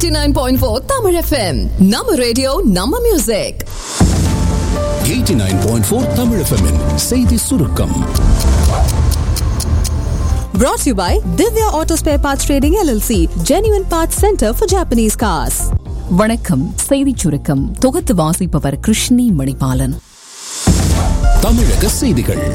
89.4 Tamil FM நம்ம radio நம்ம music 89.4 Tamil FM -இன் செய்தி சுருக்கம் Brought to you by Divya Auto Spare Parts Trading LLC, Genuine Parts Center for Japanese Cars. வணக்கம் செய்திச் சுருக்கம் தொகுத்து வாசிப்பவர் கிருஷ்ணி மணிபாலன் தமிழக செய்திகள்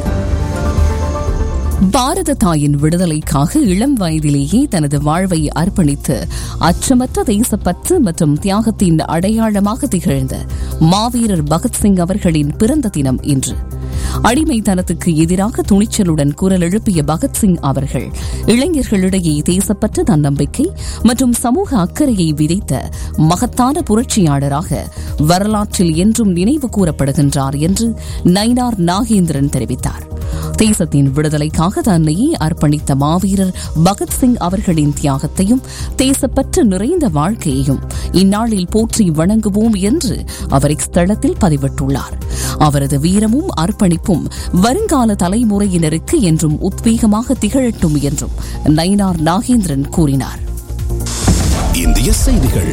பாரத தாயின் விடுதலைக்காக இளம் வயதிலேயே தனது வாழ்வை அர்ப்பணித்து அச்சமற்ற தேசப்பற்று மற்றும் தியாகத்தின் அடையாளமாக திகழ்ந்த மாவீரர் பகத்சிங் அவர்களின் பிறந்த தினம் இன்று அடிமைத்தனத்துக்கு எதிராக துணிச்சலுடன் குரல் எழுப்பிய பகத்சிங் அவர்கள் இளைஞர்களிடையே தேசப்பற்ற தன்னம்பிக்கை மற்றும் சமூக அக்கறையை விதைத்த மகத்தான புரட்சியாளராக வரலாற்றில் என்றும் நினைவு கூறப்படுகின்றார் என்று நயினார் நாகேந்திரன் தெரிவித்தார் தேசத்தின் விடுதலைக்காக தன்னையே அர்ப்பணித்த மாவீரர் பகத்சிங் அவர்களின் தியாகத்தையும் தேசப்பற்று நிறைந்த வாழ்க்கையையும் இந்நாளில் போற்றி வணங்குவோம் என்று அவர் இஸ்தலத்தில் பதிவிட்டுள்ளார் அவரது வீரமும் அர்ப்பணிப்பும் வருங்கால தலைமுறையினருக்கு என்றும் உத்வேகமாக திகழட்டும் என்றும் நயினார் நாகேந்திரன் கூறினார் இந்திய செய்திகள்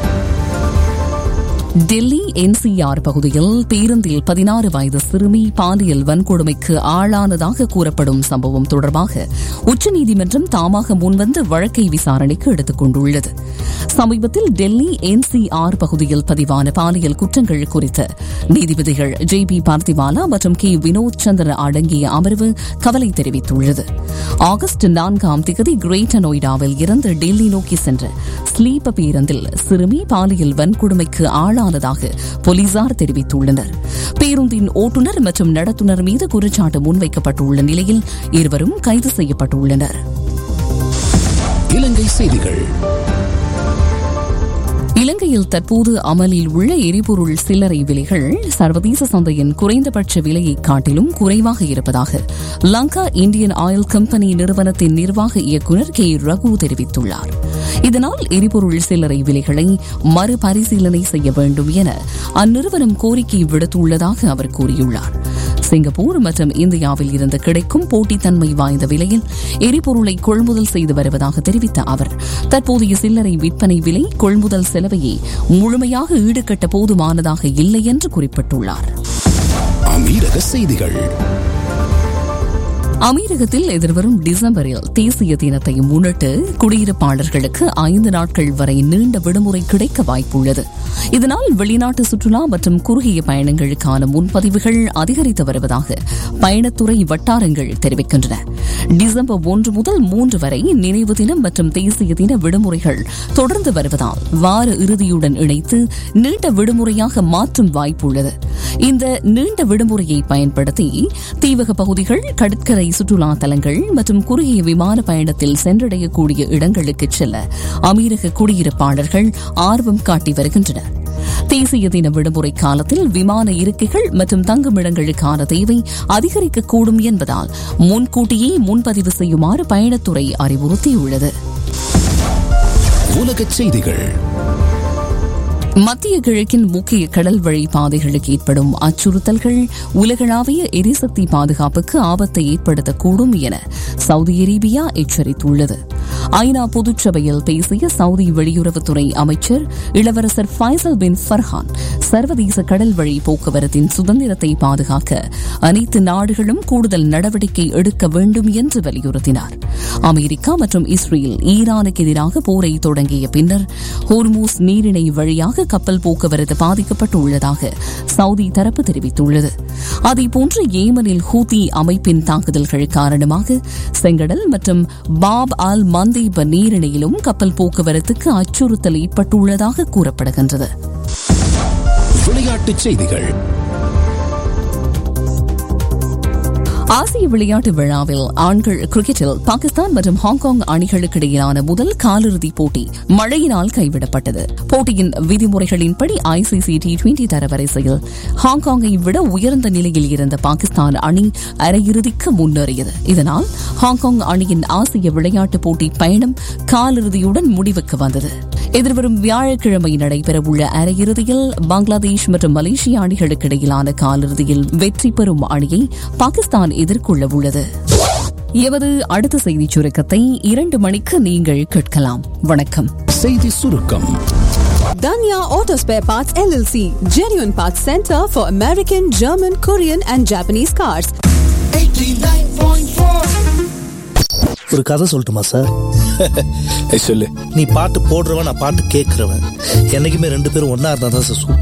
டெல்லி என்சிஆர் பகுதியில் பேருந்தில் பதினாறு வயது சிறுமி பாலியல் வன்கொடுமைக்கு ஆளானதாக கூறப்படும் சம்பவம் தொடர்பாக உச்சநீதிமன்றம் தாமாக முன்வந்து வழக்கை விசாரணைக்கு எடுத்துக் கொண்டுள்ளது சமீபத்தில் டெல்லி என்சிஆர் பகுதியில் பதிவான பாலியல் குற்றங்கள் குறித்து நீதிபதிகள் ஜே பி பார்த்திவாலா மற்றும் கே வினோத் சந்திர அடங்கிய அமர்வு கவலை தெரிவித்துள்ளது ஆகஸ்ட் நான்காம் திகதி கிரேட்டர் நொய்டாவில் இருந்து டெல்லி நோக்கி சென்ற ஸ்லீப்ப பேருந்தில் சிறுமி பாலியல் வன்கொடுமைக்கு ஆளானதாக போலீசார் தெரிவித்துள்ளனர் பேருந்தின் ஓட்டுநர் மற்றும் நடத்துனர் மீது குற்றச்சாட்டு முன்வைக்கப்பட்டுள்ள நிலையில் இருவரும் கைது செய்யப்பட்டுள்ளனர் இலங்கை செய்திகள் இலங்கையில் தற்போது அமலில் உள்ள எரிபொருள் சில்லறை விலைகள் சர்வதேச சந்தையின் குறைந்தபட்ச விலையை காட்டிலும் குறைவாக இருப்பதாக லங்கா இந்தியன் ஆயில் கம்பெனி நிறுவனத்தின் நிர்வாக இயக்குநர் கே ரகு தெரிவித்துள்ளார் இதனால் எரிபொருள் சில்லறை விலைகளை மறுபரிசீலனை செய்ய வேண்டும் என அந்நிறுவனம் கோரிக்கை விடுத்துள்ளதாக அவர் கூறியுள்ளார் சிங்கப்பூர் மற்றும் இந்தியாவில் இருந்து கிடைக்கும் போட்டித்தன்மை வாய்ந்த விலையில் எரிபொருளை கொள்முதல் செய்து வருவதாக தெரிவித்த அவர் தற்போதைய சில்லறை விற்பனை விலை கொள்முதல் செலவையே முழுமையாக ஈடுகட்ட போதுமானதாக இல்லை என்று குறிப்பிட்டுள்ளார் அமீரக செய்திகள் அமீரகத்தில் எதிர்வரும் டிசம்பரில் தேசிய தினத்தை முன்னிட்டு குடியிருப்பாளர்களுக்கு ஐந்து நாட்கள் வரை நீண்ட விடுமுறை கிடைக்க வாய்ப்புள்ளது இதனால் வெளிநாட்டு சுற்றுலா மற்றும் குறுகிய பயணங்களுக்கான முன்பதிவுகள் அதிகரித்து வருவதாக பயணத்துறை வட்டாரங்கள் தெரிவிக்கின்றன டிசம்பர் ஒன்று முதல் மூன்று வரை நினைவு தினம் மற்றும் தேசிய தின விடுமுறைகள் தொடர்ந்து வருவதால் வார இறுதியுடன் இணைத்து நீண்ட விடுமுறையாக மாற்றும் வாய்ப்புள்ளது இந்த நீண்ட விடுமுறையை பயன்படுத்தி தீவக பகுதிகள் கடற்கரை சுற்றுலா தலங்கள் மற்றும் குறுகிய விமான பயணத்தில் சென்றடையக்கூடிய இடங்களுக்கு செல்ல அமீரக குடியிருப்பாளர்கள் ஆர்வம் காட்டி வருகின்றனர் தேசிய தின விடுமுறை காலத்தில் விமான இருக்கைகள் மற்றும் தங்குமிடங்களுக்கான தேவை அதிகரிக்கக்கூடும் என்பதால் முன்கூட்டியே முன்பதிவு செய்யுமாறு பயணத்துறை அறிவுறுத்தியுள்ளது உலக செய்திகள் மத்திய கிழக்கின் முக்கிய கடல் வழி பாதைகளுக்கு ஏற்படும் அச்சுறுத்தல்கள் உலகளாவிய எரிசக்தி பாதுகாப்புக்கு ஆபத்தை ஏற்படுத்தக்கூடும் என சவுதி அரேபியா எச்சரித்துள்ளது ஐநா பொதுச்சபையில் பேசிய சவுதி வெளியுறவுத்துறை அமைச்சர் இளவரசர் ஃபைசல் பின் ஃபர்ஹான் சர்வதேச கடல் வழி போக்குவரத்தின் சுதந்திரத்தை பாதுகாக்க அனைத்து நாடுகளும் கூடுதல் நடவடிக்கை எடுக்க வேண்டும் என்று வலியுறுத்தினார் அமெரிக்கா மற்றும் இஸ்ரேல் ஈரானுக்கு எதிராக போரை தொடங்கிய பின்னர் ஹோர்மூஸ் நீரிணை வழியாக கப்பல் போக்குவரத்து பாதிக்கப்பட்டுள்ளதாக சவுதி தரப்பு தெரிவித்துள்ளது அதேபோன்று ஏமனில் ஹூதி அமைப்பின் தாக்குதல்கள் காரணமாக செங்கடல் மற்றும் பாப் ஆல் மந்தேப நீரிணையிலும் கப்பல் போக்குவரத்துக்கு அச்சுறுத்தல் ஏற்பட்டுள்ளதாக கூறப்படுகின்றது விளையாட்டுச் செய்திகள் ஆசிய விளையாட்டு விழாவில் ஆண்கள் கிரிக்கெட்டில் பாகிஸ்தான் மற்றும் ஹாங்காங் அணிகளுக்கு இடையிலான முதல் காலிறுதிப் போட்டி மழையினால் கைவிடப்பட்டது போட்டியின் விதிமுறைகளின்படி ஐசிசி டி டுவெண்டி தரவரிசையில் ஹாங்காங்கை விட உயர்ந்த நிலையில் இருந்த பாகிஸ்தான் அணி அரையிறுதிக்கு முன்னேறியது இதனால் ஹாங்காங் அணியின் ஆசிய விளையாட்டுப் போட்டி பயணம் காலிறுதியுடன் முடிவுக்கு வந்தது எதிர்வரும் வியாழக்கிழமை நடைபெறவுள்ள அரையிறுதியில் பங்களாதேஷ் மற்றும் மலேசிய அணிகளுக்கு இடையிலான காலிறுதியில் வெற்றி பெறும் அணியை பாகிஸ்தான் எதிர்கொள்ள உள்ளது எமது அடுத்த செய்திச் சுருக்கத்தை இரண்டு மணிக்கு நீங்கள் கேட்கலாம் வணக்கம் செய்தி சுருக்கம் Danya Auto Spare Parts LLC, genuine parts center for American, German, Korean, and Japanese cars. ஒரு கதை சொல்லட்டுமா சார் சொல்லு நீ பாட்டு போடுறவன் நான் பாட்டு கேட்கறவன் என்னைக்குமே ரெண்டு பேரும் ஒன்னா இருந்தா தான் சார் சூப்பர்